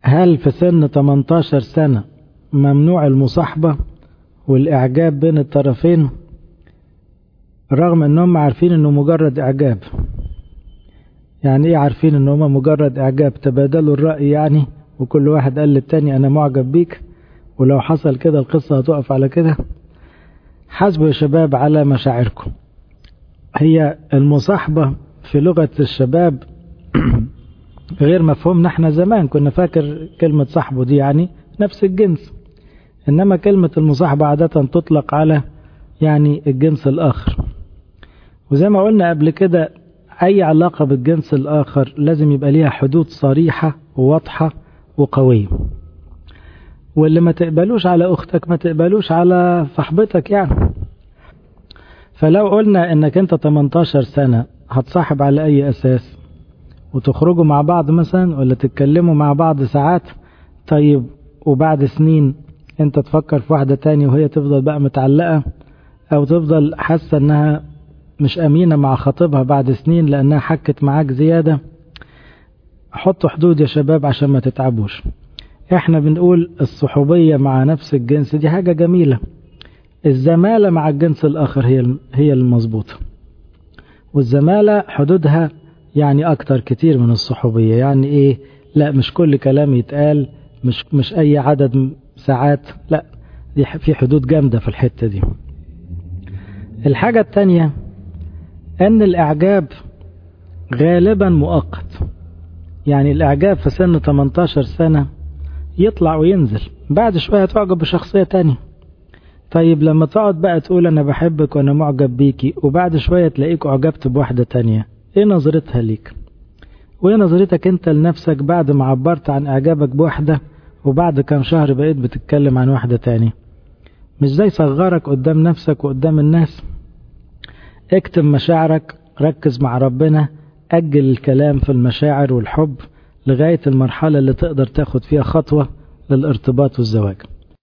هل في سن 18 سنة ممنوع المصاحبة والإعجاب بين الطرفين رغم أنهم عارفين أنه مجرد إعجاب يعني إيه عارفين أنهم مجرد إعجاب تبادلوا الرأي يعني وكل واحد قال للتاني أنا معجب بيك ولو حصل كده القصة هتقف على كده حاسبوا يا شباب على مشاعركم هي المصاحبة في لغة الشباب غير مفهومنا احنا زمان كنا فاكر كلمة صاحبه دي يعني نفس الجنس انما كلمة المصاحبة عادة تطلق على يعني الجنس الاخر وزي ما قلنا قبل كده اي علاقة بالجنس الاخر لازم يبقى ليها حدود صريحة وواضحة وقوية واللي ما تقبلوش على اختك ما تقبلوش على صاحبتك يعني فلو قلنا انك انت 18 سنة هتصاحب على اي اساس وتخرجوا مع بعض مثلا ولا تتكلموا مع بعض ساعات طيب وبعد سنين انت تفكر في واحدة تاني وهي تفضل بقى متعلقة او تفضل حاسة انها مش امينة مع خطيبها بعد سنين لانها حكت معاك زيادة حطوا حدود يا شباب عشان ما تتعبوش احنا بنقول الصحوبية مع نفس الجنس دي حاجة جميلة الزمالة مع الجنس الاخر هي هي المظبوطة والزمالة حدودها يعني اكتر كتير من الصحوبية يعني ايه لا مش كل كلام يتقال مش مش اي عدد ساعات لا دي في حدود جامدة في الحتة دي الحاجة التانية ان الاعجاب غالبا مؤقت يعني الاعجاب في سن 18 سنة يطلع وينزل بعد شوية تعجب بشخصية تانية طيب لما تقعد بقى تقول انا بحبك وانا معجب بيكي وبعد شوية تلاقيك اعجبت بواحدة تانية ايه نظرتها ليك وايه نظرتك انت لنفسك بعد ما عبرت عن اعجابك بواحدة وبعد كام شهر بقيت بتتكلم عن واحدة تانية مش زي صغرك قدام نفسك وقدام الناس اكتم مشاعرك ركز مع ربنا أجل الكلام في المشاعر والحب لغاية المرحلة اللي تقدر تاخد فيها خطوة للارتباط والزواج